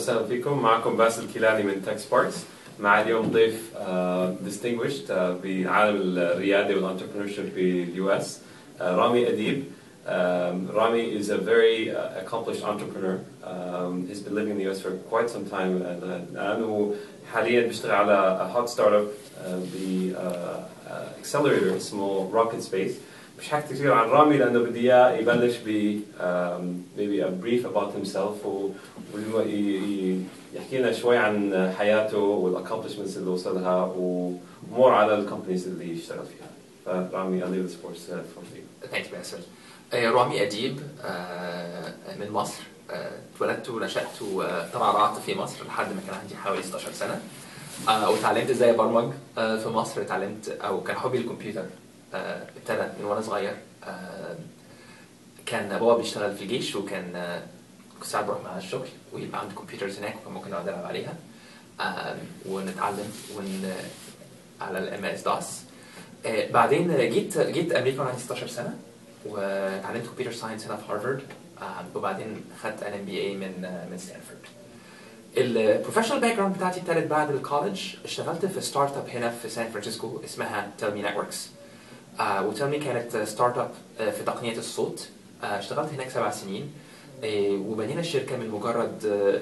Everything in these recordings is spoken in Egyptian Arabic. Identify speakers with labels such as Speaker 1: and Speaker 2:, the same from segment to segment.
Speaker 1: وسهلا فيكم معكم باسل كيلاني من تك سباركس مع اليوم ضيف ديستنجوشد بعالم الرياده والانتربرنورشيب باليو اس رامي اديب Um, Rami is a very uh, accomplished entrepreneur. Um, he's been living in the US for quite some time and uh, أنه حاليا بيشتغل على a hot startup uh, ب uh, uh, accelerator اسمه Rocket Space. مش حكي كثير عن رامي لأنه بدي إياه يبلش ب um, maybe a brief about himself و ويحكي لنا شوي عن حياته والاكومبلشمنتس اللي وصلها ومور على الكومبانيز اللي اشتغل فيها. فرامي I'll leave this for, for you.
Speaker 2: ثانكس باسل رامي أديب آه، من مصر آه، اتولدت ونشأت وترعرعت في مصر لحد ما كان عندي حوالي 16 سنة آه، وتعلمت ازاي ابرمج آه، في مصر اتعلمت او كان حبي للكمبيوتر آه، ابتدى من وانا صغير آه، كان بابا بيشتغل في الجيش وكان آه، كنت ساعات بروح معاه الشغل ويبقى عنده كمبيوترز هناك وكان ممكن اقعد العب عليها آه، ونتعلم ون على الام اس دوس بعدين جيت جيت امريكا وانا عندي 16 سنه وتعلمت كمبيوتر ساينس هنا في هارفارد آه، وبعدين خدت ان ام بي اي من آه، من ستانفورد البروفيشنال باك جراوند بتاعتي ابتدت بعد الكولج اشتغلت في ستارت اب هنا في سان فرانسيسكو اسمها تيل مي نتوركس وتيل مي كانت ستارت اب في تقنيه الصوت آه، اشتغلت هناك سبع سنين آه، وبنينا الشركه من مجرد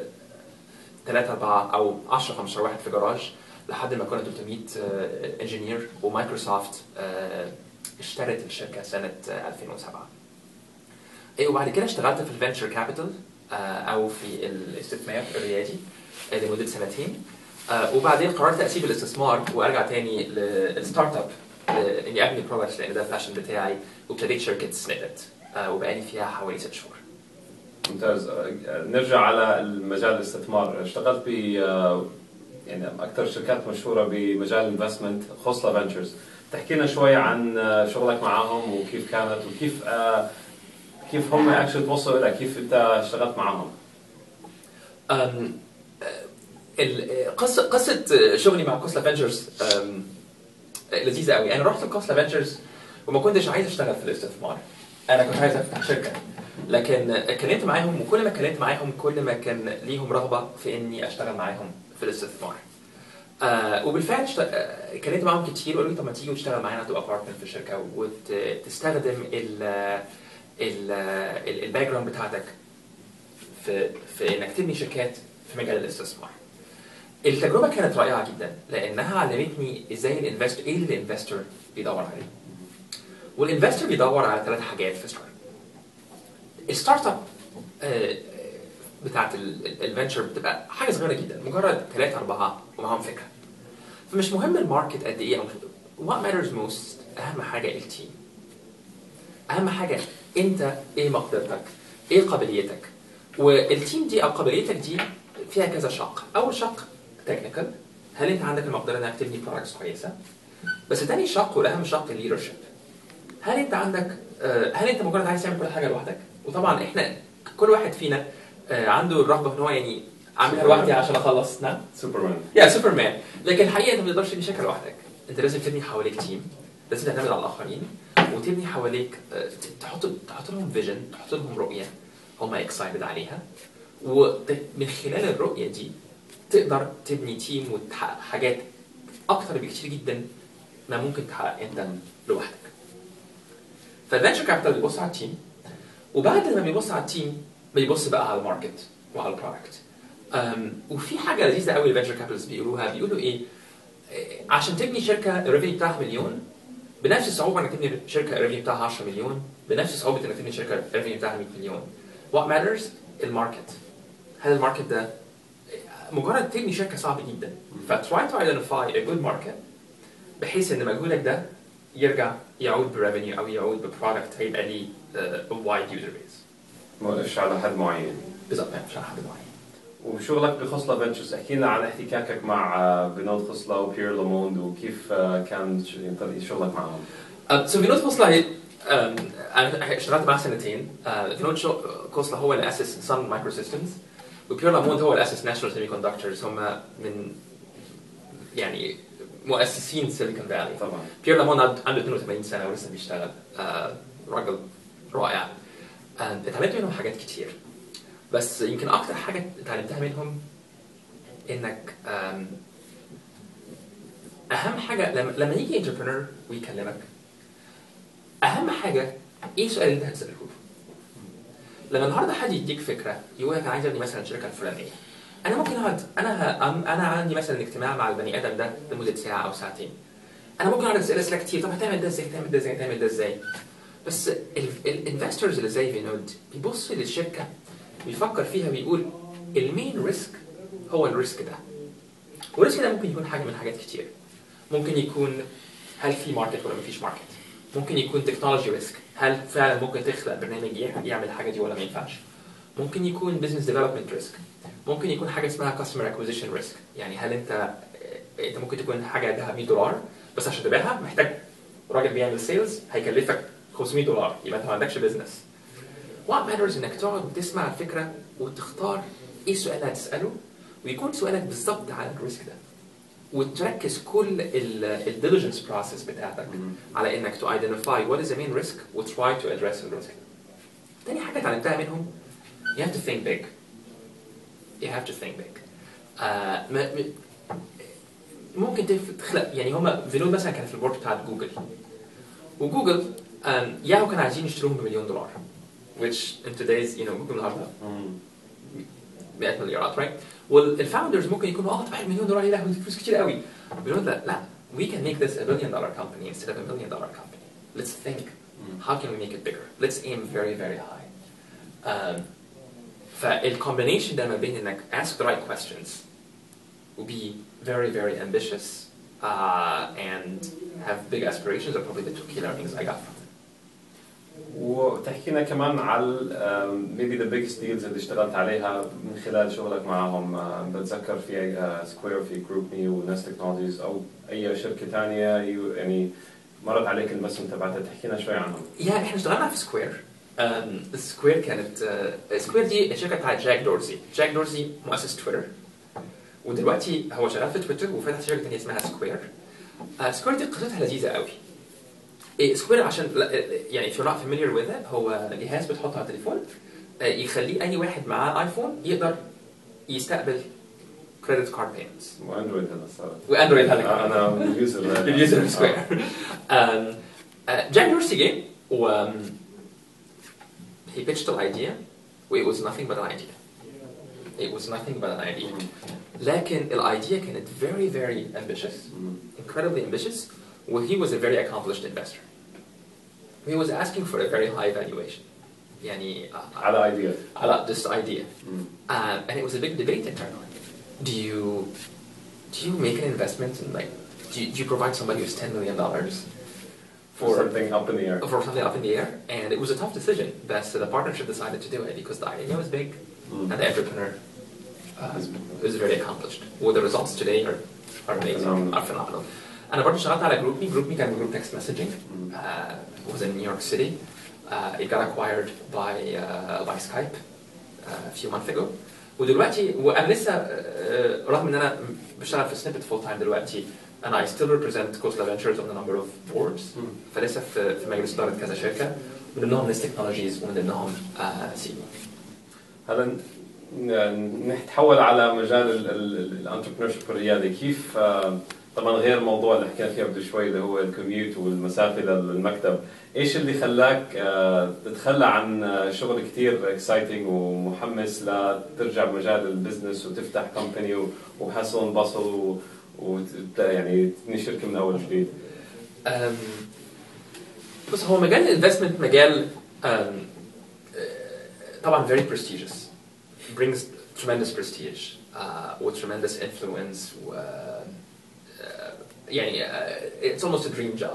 Speaker 2: ثلاثة أربعة أو 10 15 واحد في جراج لحد ما كنا 300 انجينير ومايكروسوفت آه، اشترت الشركه سنه آه، 2007 ايه وبعد كده اشتغلت في الفينشر كابيتال او في الاستثمار الريادي آه، لمده سنتين آه، وبعدين قررت اسيب الاستثمار وارجع تاني للستارت اب آه، اني ابني برودكتس لان ده الباشن بتاعي وابتديت شركه سنيبت وبقالي فيها حوالي ست شهور
Speaker 1: ممتاز آه، نرجع على المجال الاستثمار اشتغلت ب آه، يعني اكثر شركات مشهوره بمجال الانفستمنت خصله فنتشرز تحكي لنا شوي عن آه، شغلك معهم وكيف كانت وكيف آه، كيف هم اكشلي توصلوا لك كيف انت اشتغلت معهم
Speaker 2: أم، آه، ال- قصه قصه شغلي مع كوسلا فينشرز أم، لذيذه قوي انا رحت لكوسلا فينشرز وما كنتش عايز اشتغل في الاستثمار انا كنت عايز افتح شركه لكن اتكلمت معاهم وكل ما اتكلمت معاهم كل ما كان ليهم رغبه في اني اشتغل معاهم في الاستثمار آه وبالفعل اشت- آه، اتكلمت معاهم كتير وقالوا لي طب ما تيجي وتشتغل معانا تبقى بارتنر في الشركه وتستخدم ال ال الباك جراوند بتاعتك في في انك تبني شركات في مجال الاستثمار. التجربه كانت رائعه جدا لانها علمتني ازاي الانفست ايه اللي الانفستور بيدور عليه. والانفستور بيدور على ثلاث حاجات في ستارت الستارت اب آه، بتاعت الفنتشر بتبقى حاجه صغيره جدا مجرد ثلاثه اربعه ومعاهم فكره فمش مهم الماركت قد ايه او وات ماترز موست اهم حاجه التيم اهم حاجه انت ايه مقدرتك ايه قابليتك والتيم دي او قابليتك دي فيها كذا شق اول شق تكنيكال هل انت عندك المقدره انك تبني برودكتس كويسه بس تاني شق والاهم شق الليدرشيب هل انت عندك آه، هل انت مجرد عايز تعمل كل حاجه لوحدك وطبعا احنا كل واحد فينا آه، عنده الرغبه ان هو يعني اعملها لوحدي عشان اخلص نعم
Speaker 1: سوبرمان
Speaker 2: يا سوبرمان لكن الحقيقه انت ما تقدرش تبني شركه لوحدك انت لازم تبني حواليك تيم لازم تعتمد على الاخرين وتبني حواليك آه، تحط تحط لهم فيجن تحط لهم رؤيه هم اكسايتد عليها ومن خلال الرؤيه دي تقدر تبني تيم وتحقق حاجات اكتر بكتير جدا ما ممكن تحقق انت لوحدك فالفينشر كابيتال بيبص على التيم وبعد ما بيبص على التيم بيبص بقى على الماركت وعلى البرودكت أم، وفي حاجه لذيذه قوي الفينشر كابيتالز بيقولوها بيقولوا ايه إيه، عشان تبني شركه الريفينيو بتاعها مليون بنفس الصعوبه انك تبني شركه الريفينيو بتاعها 10 مليون بنفس صعوبه انك تبني شركه الريفينيو بتاعها 100 مليون وات ماترز الماركت هل الماركت ده مجرد تبني شركه صعب جدا فتراي تو ايدنتيفاي ا جود ماركت بحيث ان مجهودك ده يرجع يعود بريفينيو او يعود ببرودكت هيبقى ليه وايد يوزر بيز
Speaker 1: مش على حد معين
Speaker 2: بالظبط مش على حد معين
Speaker 1: وشغلك بخصله فنتشرز احكي لنا عن احتكاكك مع آه، بنود خصله وبيير لوموند وكيف آه، كان ش- يعني طريقة شغلك معهم
Speaker 2: سو فينود كوسلا هي أم، انا اشتغلت معاه سنتين أه، فينود شو- كوسلا هو اللي اسس سان مايكرو سيستمز وبيور لاموند هو اللي اسس ناشونال سيمي كوندكتورز هم من يعني مؤسسين سيليكون فالي
Speaker 1: طبعا
Speaker 2: بيير لامون عنده عنده 82 سنه ولسه بيشتغل آه، راجل رائع آه، اتعلمت منهم حاجات كتير بس يمكن اكتر حاجه اتعلمتها منهم انك أم، اهم حاجه لما لما يجي انتربرنور ويكلمك اهم حاجه ايه السؤال اللي انت هتساله له؟ لما النهارده حد يديك فكره يقول لك انا عايز ابني مثلا الشركه الفلانيه انا ممكن اقعد انا ه... أم- انا عندي مثلا اجتماع مع البني ادم ده لمده ساعه او ساعتين انا ممكن اقعد اسال اسئله كتير طب هتعمل ده ازاي هتعمل ده ازاي هتعمل ده ازاي بس الانفسترز اللي زي فينود بيبص للشركه بيفكر فيها بيقول المين ريسك هو الريسك ده والريسك ده ممكن يكون حاجه من حاجات كتير ممكن يكون هل في ماركت ولا مفيش ماركت ممكن يكون تكنولوجي ريسك هل فعلا ممكن تخلق برنامج يع- يعمل الحاجه دي ولا ما ينفعش ممكن يكون بزنس ديفلوبمنت ريسك ممكن يكون حاجه اسمها كاستمر اكوزيشن ريسك يعني هل انت انت ممكن تكون حاجه عندها 100 دولار بس عشان تبيعها محتاج راجل بيعمل سيلز هيكلفك 500 دولار يبقى انت ما عندكش بزنس What matters انك تقعد وتسمع الفكره وتختار ايه السؤال اللي هتساله ويكون سؤالك بالظبط على الريسك ده وتركز كل الديليجنس بروسيس بتاعتك على انك to identify what is the main risk و try to address the risk. تاني حاجة اتعلمتها منهم you have to think big. You have to think big. آه ما م- ممكن تف- تخلق يعني هما فينود مثلا كان في البورد بتاعت جوجل وجوجل آم، ياهو كانوا عايزين يشتروهم بمليون دولار which in today's you know جوجل النهارده
Speaker 1: مم.
Speaker 2: 100 مليارات رايت والفاوندرز ممكن يكونوا اه طبعا مليون دولار يا لهوي دي فلوس كتير قوي بيقولوا لا لا we can make this a billion dollar company instead of a million dollar company let's think how can we make it bigger let's aim very very high um, فالcombination ده ما بين انك ask the right questions و be very very ambitious uh, and have big aspirations are probably the two key learnings I got from it.
Speaker 1: وتحكي لنا كمان على um, maybe the biggest deals اللي اشتغلت عليها من خلال شغلك معهم uh, بتذكر في سكوير في جروب مي وناس تكنولوجيز او اي شركه ثانيه يعني مرت عليك المسم تبعتها تحكي لنا شوي عنهم
Speaker 2: يا احنا اشتغلنا في سكوير سكوير كانت سكوير دي الشركه بتاعت جاك دورسي جاك دورسي مؤسس تويتر ودلوقتي هو شغال في تويتر وفتح شركه ثانيه اسمها سكوير سكوير دي قصتها لذيذه قوي إيه سكوير عشان لا- يعني if you're not familiar with it هو جهاز بتحطه على التليفون آه، يخليه اي واحد معاه ايفون يقدر يستقبل كريدت كارد بيمنتس
Speaker 1: واندرويد هلا صار
Speaker 2: واندرويد هلا
Speaker 1: انا اليوزر
Speaker 2: اليوزر سكوير جاك دورسي جه و um, he pitched an idea it was nothing but an idea it was nothing but an idea لكن الايديا كانت very very ambitious incredibly ambitious well he was a very accomplished investor he was asking for a very high valuation يعني uh,
Speaker 1: على ايديا
Speaker 2: على this idea uh, and it was a big debate internally do you do you make an investment in like do you, do you provide somebody with 10 million dollars
Speaker 1: for something up in the air
Speaker 2: for something up in the air and it was a tough decision but the partnership decided to do it because the idea was big and the entrepreneur uh, is very accomplished well the results today are, are amazing
Speaker 1: Phenomenal.
Speaker 2: are phenomenal انا برضه اشتغلت على جروب مي جروب مي كان جروب تكست مسجنج uh, was in New York City uh, it got acquired by uh, by Skype uh, a few months ago ودلوقتي وانا لسه uh, رغم ان انا بشتغل في سنيبت فول تايم دلوقتي انا I still represent Coastal Ventures on a number of boards فلسه في في مجلس اداره كذا شركه من ضمنهم نس تكنولوجيز ومن ضمنهم سي
Speaker 1: هلا ن- ن- نتحول على مجال الانتربرنور الريادي كيف آه، طبعا غير الموضوع اللي حكينا فيه قبل شوي اللي هو الكوميوت والمسافه للمكتب ايش اللي خلاك آه، تتخلى عن آه، شغل كثير اكسايتنج ومحمس لترجع بمجال البزنس وتفتح كومباني وحصل انبصل و وتبدا يعني تبني شركه من اول وجديد
Speaker 2: أم، بص هو مجال الانفستمنت مجال أم، آه، طبعا very prestigious brings tremendous prestige uh, with tremendous influence و آه، يعني uh, it's almost a dream job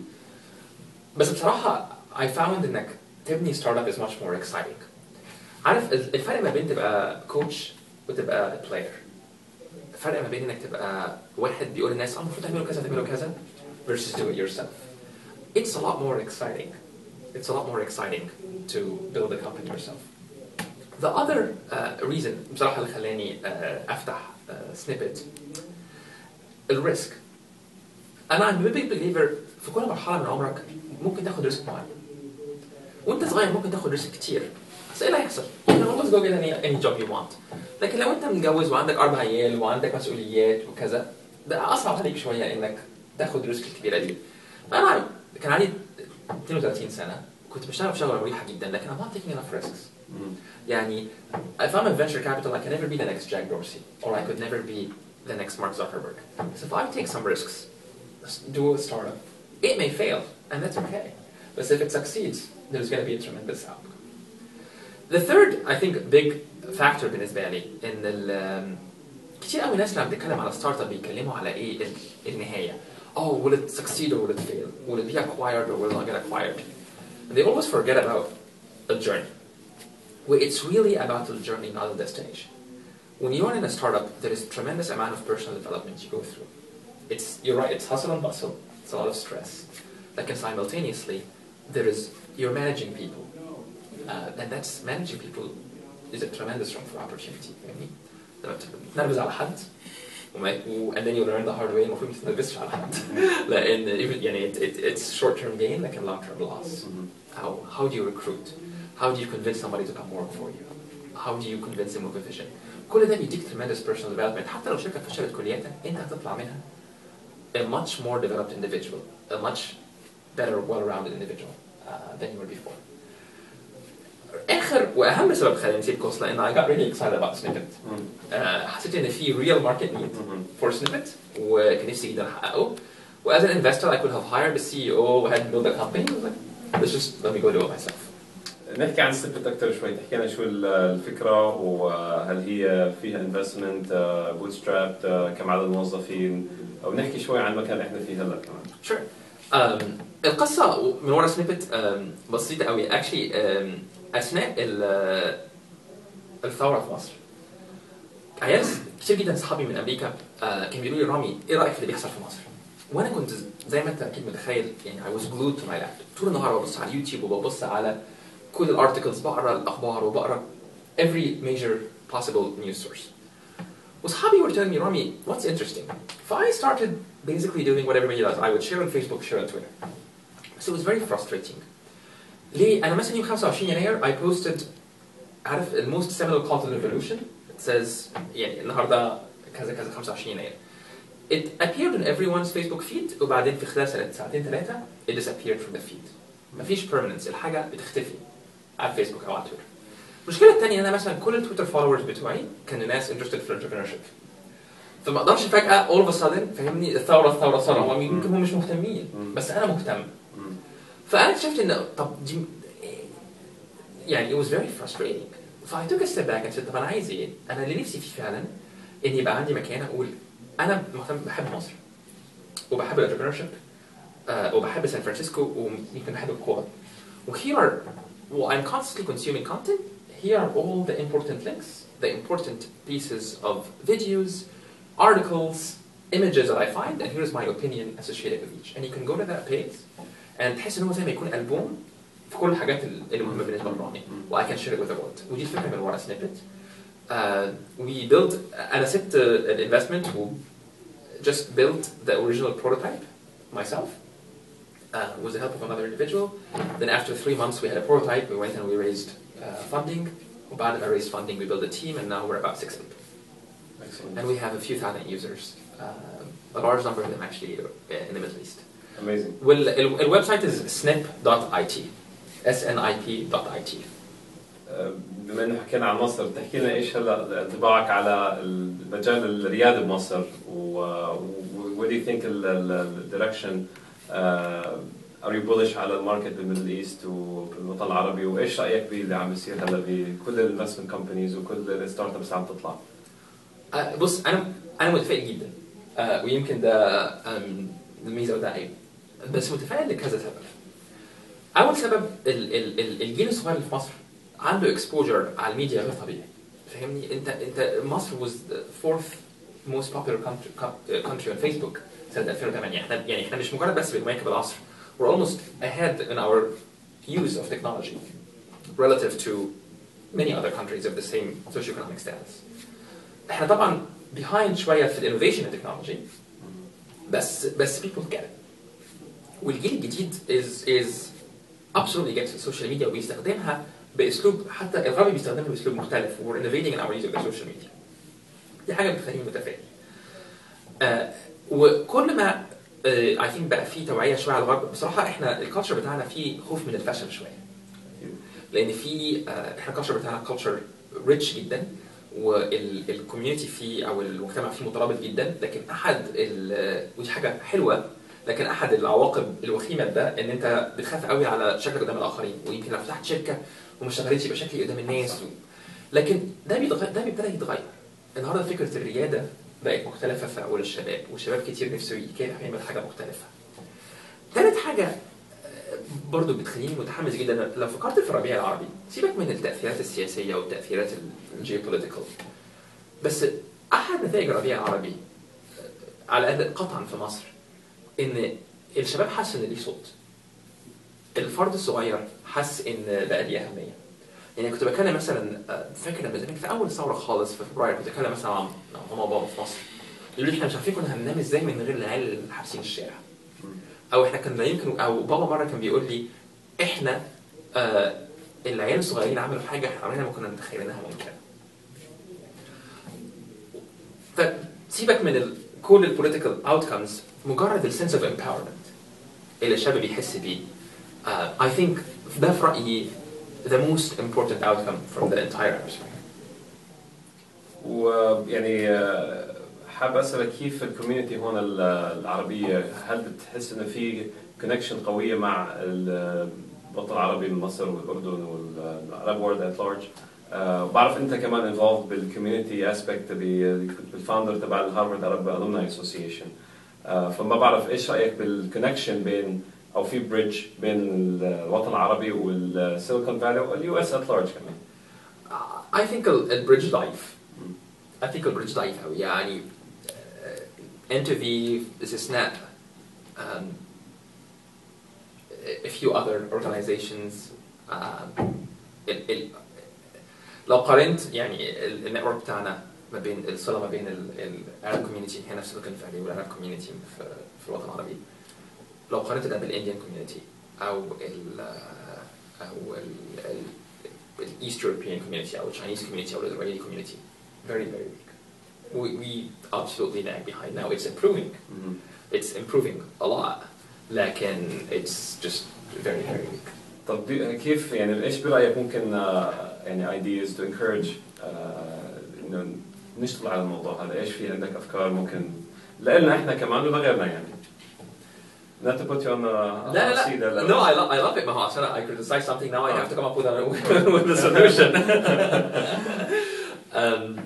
Speaker 2: بس بصراحة I found انك تبني ستارت اب is much more exciting عارف الفرق ما بين تبقى كوتش وتبقى بلاير الفرق ما بين انك تبقى واحد بيقول للناس اه المفروض تعملوا كذا تعملوا كذا versus do it yourself. It's a lot more exciting. It's a lot more exciting to build a company yourself. The other uh, reason بصراحة اللي خلاني uh, أفتح uh, snippet الريسك. أنا I'm a big believer في كل مرحلة من عمرك ممكن تاخد ريسك معين. وأنت صغير ممكن تاخد ريسك كتير. بس إيه اللي هيحصل؟ you can always go get any, any job you want لكن لو انت متجوز وعندك اربع عيال وعندك مسؤوليات وكذا ده اصعب عليك شويه انك تاخد ريسك الكبيره دي فانا كان عندي 32 سنه كنت بشتغل في شغله مريحه جدا لكن I'm not taking enough risks
Speaker 1: مم.
Speaker 2: يعني if I'm a venture capital I can never be the next Jack Dorsey or I could never be the next Mark Zuckerberg so if I take some risks do a startup it may fail and that's okay but if it succeeds there's going to be a tremendous outcome the third I think big factor بالنسبه لي ان ال كتير قوي ناس لما بتتكلم على ستارت اب بيتكلموا على ايه ال- النهايه oh will it succeed or will it fail will it be acquired or will it not get acquired and they always forget about a journey where it's really about the journey not the destination when you're in a startup there is tremendous amount of personal development you go through it's you're right it's hustle and bustle it's a lot of stress like and simultaneously there is you're managing people uh, and that's managing people is a tremendous room for opportunity يعني لما تنرفز على حد وما- و- and then you learn the hard way المفروض ما تتنرفزش على حد لان even- يعني it, it, it's short term gain لكن long term loss
Speaker 1: مم.
Speaker 2: how, how do you recruit how do you convince somebody to come work for you how do you convince them of a vision كل ده بيديك tremendous personal development حتى لو شركة فشلت كلية انت هتطلع منها a much more developed individual a much better well-rounded individual uh, than you were before اخر واهم سبب خلاني نسيب كوست لان I got really excited about Snippet
Speaker 1: مم.
Speaker 2: آه، حسيت ان في real market need
Speaker 1: مم.
Speaker 2: for Snippet وكان نفسي جدا احققه و as an investor I could have hired a CEO and had built a company I was like let's just let me go do it myself
Speaker 1: نحكي عن سنبت اكثر شوي تحكي لنا شو ال- الفكره وهل هي فيها انفستمنت بوت ستراب كم عدد الموظفين او نحكي شوي عن المكان اللي احنا فيه هلا كمان
Speaker 2: Sure. Um, القصة من ورا سنيبت um, بسيطة قوي actually um, أثناء ال- الثورة في مصر عيال كتير جدا صحابي من أمريكا uh, كانوا بيقولوا لي رامي إيه رأيك في اللي بيحصل في مصر؟ وأنا كنت زي ما أنت أكيد متخيل يعني I was glued to my laptop طول النهار ببص على اليوتيوب وببص على كل الارتكلز بقرا الأخبار وبقرا every major possible news source. واصحابي were telling me رامي what's interesting So I started basically doing what everybody does. I would share on Facebook, share on Twitter. So it was very frustrating. ليه؟ أنا مثلا يوم 25 يناير I posted عارف the most seminal call to the revolution. It says يعني النهارده كذا كذا 25 يناير. It appeared on everyone's Facebook feed وبعدين في خلال سنة ساعتين ثلاثة it disappeared from the feed. مفيش permanence الحاجة بتختفي على الفيسبوك أو على تويتر. المشكلة الثانية أنا مثلا كل التويتر فولورز بتوعي كانوا ناس interested في entrepreneurship. فما اقدرش فجأة all of a sudden فاهمني الثورة الثورة الثورة هم يمكن هم مش مهتمين
Speaker 1: مم.
Speaker 2: بس أنا مهتم
Speaker 1: مم.
Speaker 2: فأنا اكتشفت إن طب دي يعني it was very frustrating ف I took a step back and said طب أنا عايز إيه؟ أنا اللي نفسي فيه فعلا إن يبقى عندي مكان أقول أنا مهتم بحب مصر وبحب الانتربرنورشيب وبحب سان فرانسيسكو ويمكن بحب الكورة و here are well, I'm constantly consuming content here are all the important links the important pieces of videos articles, images that I find, and here's my opinion associated with each. And you can go to that page and تحس ان هو زي ما يكون ألبوم في كل الحاجات اللي مهمة بالنسبة لرامي. و I can share it with the world. ودي الفكرة من ورا سنيبت. Uh, we built أنا سبت uh, an investment و just built the original prototype myself uh, with the help of another individual. Then after three months we had a prototype. We went and we raised uh, funding. وبعد ما raised funding we built a team and now we're about six people.
Speaker 1: Excellent.
Speaker 2: And we have a few thousand users. Uh, a large number of them actually uh, in the Middle East.
Speaker 1: Amazing.
Speaker 2: Well, ال- الويب is snip.it. snip.it.
Speaker 1: آه، بما انه حكينا عن مصر تحكي لنا ايش هلا انطباعك على المجال الريادي بمصر و what do you think الدايركشن are you bullish على الماركت بالميدل ايست وبالوطن العربي وايش رايك باللي عم بيصير هلا بكل الانفستمنت كومبانيز وكل الستارت ابس عم تطلع؟
Speaker 2: آه، بص انا انا متفائل جدا آه، ويمكن ده آم، الميزه وده عيب بس متفائل لكذا سبب اول سبب ال- ال- ال- الجيل الصغير اللي في مصر عنده اكسبوجر على الميديا غير طبيعي فاهمني انت انت مصر was the fourth most popular country, country on Facebook سنه 2008 احنا يعني احنا مش مجرد بس بنواكب العصر we're almost ahead in our use of technology relative to many other countries of the same socioeconomic status احنا طبعا behind شويه في الانوفيشن and technology بس بس people get it والجيل الجديد is is absolutely gets السوشيال ميديا وبيستخدمها باسلوب حتى الغربي بيستخدمها باسلوب مختلف we're innovating in our use of the social media دي حاجه بتخليني متفائل آه وكل ما اي ثينك بقى في توعيه شويه على الغرب بصراحه احنا الكالتشر بتاعنا فيه خوف من الفشل شويه لان في آه، احنا الكالتشر بتاعنا كالتشر ريتش جدا والكوميونتي فيه او المجتمع فيه مترابط جدا لكن احد ال- ودي حاجه حلوه لكن احد العواقب الوخيمه ده ان انت بتخاف قوي على شكلك قدام الاخرين ويمكن لو فتحت شركه وما اشتغلتش يبقى شكلي قدام الناس و... لكن ده بيتغير ده بيبتدي يتغير النهارده فكره الرياده بقت مختلفه في عقول الشباب والشباب كتير نفسه يكافح يعمل حاجه مختلفه ثالث حاجه آه، برضو بتخليني متحمس جدا لو فكرت في الربيع العربي سيبك من التاثيرات السياسيه والتاثيرات الجيوبوليتيكال بس احد نتائج الربيع العربي آه، على الاقل قطعا في مصر ان الشباب حس ان ليه صوت الفرد الصغير حس ان بقى ليه اهميه يعني كنت بتكلم مثلا آه، فاكر لما زمان في اول ثوره خالص في فبراير كنت بتكلم مثلا عن عن ماما وبابا في مصر يقولوا لي احنا مش عارفين كنا هننام ازاي من غير العيال اللي حابسين الشارع او احنا كنا يمكن او بابا مره كان بيقول لي احنا آه العيال الصغيرين عملوا حاجه احنا عمرنا ما كنا نتخيل انها ممكنه فسيبك من ال كل البوليتيكال اوتكمز مجرد السنس اوف امباورمنت اللي الشاب بيحس بيه uh, I think ده في رايي the most important outcome from the entire atmosphere
Speaker 1: ويعني آه، حاب اسالك كيف الكوميونتي هون ال- العربيه هل بتحس انه في كونكشن قويه مع ال- الوطن العربي من مصر والاردن والعرب وورلد ات لارج بعرف انت كمان انفولد بالكوميونتي اسبكت بالفاوندر تبع الهارفارد عرب الومناي اسوسيشن فما بعرف ايش رايك بالكونكشن بين او في بريدج بين الوطن العربي والسيليكون فالي واليو اس ات لارج كمان
Speaker 2: I think ال- البريدج ضعيف I think البريدج ضعيف قوي يعني انترفي استثناء um, a few other organizations um, ال, ال, لو قارنت يعني ال- النتورك بتاعنا ما بين الصله ما بين الارب كوميونتي هنا في سيليكون فالي والارب كوميونتي في, في الوطن العربي لو قارنت ده بالانديان كوميونتي او ال او ال الايست يوروبيان كوميونتي او الشاينيز كوميونتي او الاسرائيلي كوميونتي very very weak we, we absolutely lag behind now it's improving it's improving a lot لكن it's just very very weak
Speaker 1: طب دي- كيف يعني ايش برايك ممكن آه، يعني ideas to encourage آه، انه نشتغل على الموضوع هذا ايش في عندك افكار ممكن لنا احنا كمان ولغيرنا يعني not to put you on the
Speaker 2: لا لا
Speaker 1: seat
Speaker 2: لا no I, lo- I love it ما هو عشان I criticize something now I have to come up with a, with a solution um,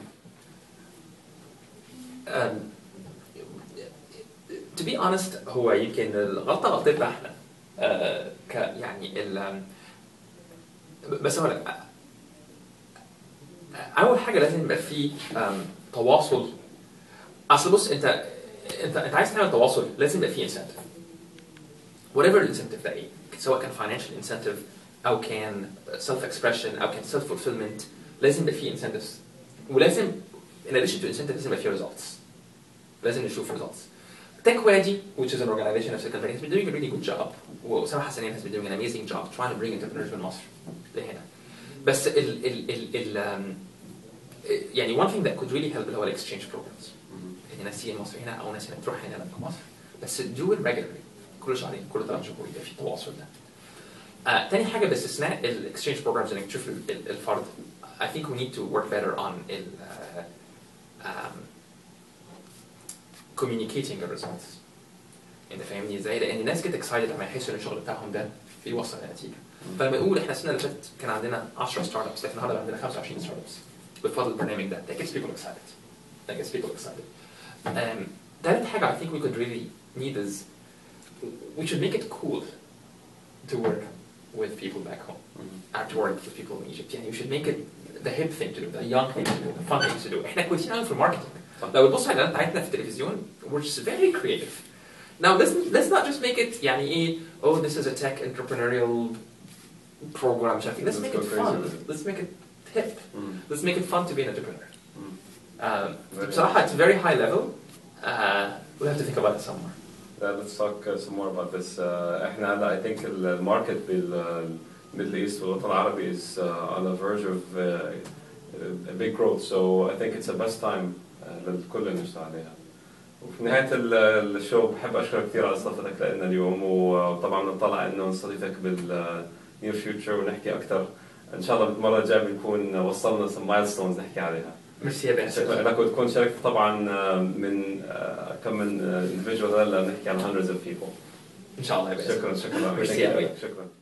Speaker 2: um, to be honest هو يمكن الغلطة غلطتنا احنا آه، ك يعني ال بس هو لك اول حاجه لازم يبقى في آم، تواصل اصل بص انت انت انت عايز تعمل تواصل لازم يبقى في انسنتيف whatever الانسنتيف ده ايه سواء كان financial incentive او كان self expression او كان self fulfillment لازم يبقى في incentives ولازم in addition to incentive لازم يبقى في results لازم نشوف results Tech Wadi, which is an organization of Silicon Valley, has been doing a really good job. وأسامة حسنين has been doing an amazing job trying to bring entrepreneurs من مصر لهنا. بس ال ال ال ال um, يعني one thing that could really help اللي هو الاكسشينج programs. ان ناس تيجي مصر هنا او ناس هنا تروح هنا لما مصر. بس do it regularly. كل شهرين كل ثلاث شهور يبقى في تواصل ده. آه، تاني حاجة باستثناء الاكسشينج programs انك تشوف ال- ال- الفرد. I think we need to work better on ال uh, um, communicating the results. انت فاهمني ازاي؟ لان الناس get excited لما يحسوا ان الشغل بتاعهم ده بيوصل لنتيجه. فلما نقول احنا السنه اللي فاتت كان عندنا 10 ستارت ابس لكن النهارده عندنا 25 ستارت ابس بفضل البرنامج ده that gets people excited. That gets people excited. Um, تالت حاجه I think we could really need is we should make it cool to work with people back home. Or to work with people in Egypt. يعني we should make it the hip thing to do, the young thing to do, the fun thing to do. احنا كويسين قوي في الماركتنج. لو تبص على الاعلانات بتاعتنا في التلفزيون we're just very creative. Now let's let's not just make it يعني ايه oh this is a tech entrepreneurial program مش عارف إيه. Let's
Speaker 1: Let's
Speaker 2: make
Speaker 1: go
Speaker 2: it
Speaker 1: crazy
Speaker 2: fun.
Speaker 1: with it.
Speaker 2: Let's make it hip. Let's make it fun to be an entrepreneur. Um,
Speaker 1: Very
Speaker 2: بصراحة it's very high level. Uh, we'll have to think about it somewhere.
Speaker 1: Uh, let's talk uh, some more about this. Uh, احنا هلا I think الماركت بالميدل ايست والوطن العربي is uh, on the verge of uh, a big growth so I think it's the best time uh, للكل انه يشتغل عليها. وفي نهاية ال- الشو بحب أشكرك كثير على استضافتك لنا اليوم وطبعا بنطلع إنه نستضيفك بالنير فيوتشر ونحكي أكثر إن شاء الله بالمرة الجاية بنكون وصلنا some milestones نحكي عليها.
Speaker 2: ميرسي يا
Speaker 1: شكرا
Speaker 2: بن
Speaker 1: لك وتكون شاركت طبعا من آه، كم من individual هلا بنحكي عن hundreds of people.
Speaker 2: ان شاء الله يا بن
Speaker 1: شكرا شكرا
Speaker 2: ميرسي أوي.
Speaker 1: شكرا